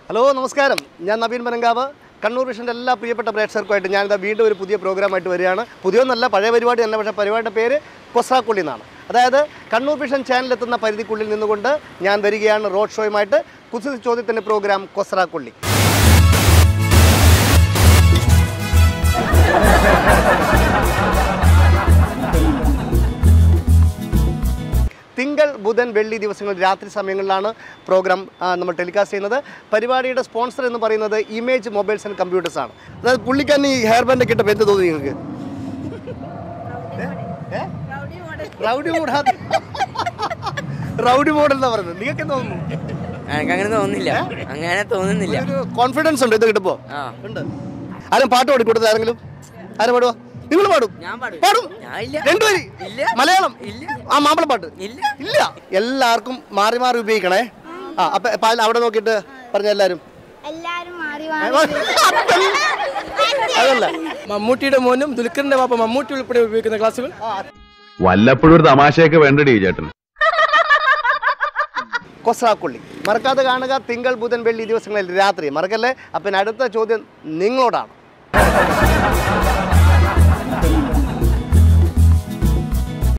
Hello നമസ്കാരം ഞാൻ നവീൻ പനങ്കാവ് കണ്ണൂർ വിഷൻ്റെ എല്ലാ പ്രിയപ്പെട്ട പ്രേക്ഷകർക്കുമായിട്ട് ഞാനിതാ വീണ്ടും ഒരു പുതിയ പ്രോഗ്രാമായിട്ട് വരികയാണ് പുതിയൊന്നല്ല പഴയ പരിപാടി തന്നെ പക്ഷേ പരിപാടിയുടെ പേര് കൊസ്രാക്കുള്ളി എന്നാണ് അതായത് കണ്ണൂർ വിഷൻ ചാനലെത്തുന്ന പരിധിക്കുള്ളിൽ നിന്നുകൊണ്ട് ഞാൻ വരികയാണ് റോഡ് ഷോയുമായിട്ട് കുസൃതി ചോദ്യത്തിൻ്റെ പ്രോഗ്രാം കൊസ്രാക്കുള്ളി തിങ്കൾ ബുധൻ വെള്ളി ദിവസങ്ങളിൽ രാത്രി സമയങ്ങളിലാണ് പ്രോഗ്രാം ആ, നമ്മൾ ടെലികാസ്റ്റ് ചെയ്യുന്നത് പരിപാടിയുടെ സ്പോൺസർ എന്ന് പറയുന്നത് ഇമേജ് മൊബൈൽസ് ആൻഡ് കമ്പ്യൂട്ടേഴ്സ് ആണ് അതായത് പുള്ളിക്കാൻ ഈ ഹെയർ ബാൻഡ് കിട്ടപ്പോൾ എന്ത് തോന്നി നിങ്ങൾക്ക് റൗഡി മോഡ് റൗഡി മോഡൽ എന്നാ പറയുന്നത് നിങ്ങൾക്ക് എന്ത് തോന്നുന്നു എനിക്ക് അങ്ങനെ തോന്നുന്നില്ല അങ്ങനെ തോന്നുന്നില്ല ഒരു കോൺഫിഡൻസ് ഉണ്ട് ഇത് കിട്ടുമ്പോൾ ആ ഉണ്ട് ആരും പാട്ട് പാടി കൊടുത്തത് ആരെങ്കിലും ആരും പാടുവോ നിങ്ങൾ പാടും ഞാൻ പാടും പാടും ഞാൻ ഇല്ല രണ്ടുപേര് ഇല്ല. മലയാളം ഇല്ല. ആ മാപ്പിളപ്പാട്ട് ഇല്ല ഇല്ല എല്ലാവർക്കും മാറി മാറി ഉപയോഗിക്കണേ ആ അപ്പൊ അപ്പൊ അതിൽ അവിടെ നോക്കിയിട്ട് പറഞ്ഞ എല്ലാരും എല്ലാരും മാറി മാറി അതല്ല മമ്മൂട്ടിയുടെ മോനും ദുൽഖറിന്റെ പാപ്പ മമ്മൂട്ടി ഉൾപ്പെടെ ഉപയോഗിക്കുന്ന ക്ലാസ്സുകൾ വല്ലപ്പോഴും ഒരു തമാശയൊക്കെ വേണ്ടടി ചേട്ടൻ കൊസ്രാക്കുള്ളി മറക്കാതെ കാണുക തിങ്കൾ ബുധൻ വെള്ളി ദിവസങ്ങളിൽ രാത്രി മറക്കല്ലേ അപ്പം അടുത്ത ചോദ്യം നിങ്ങളോടാണ്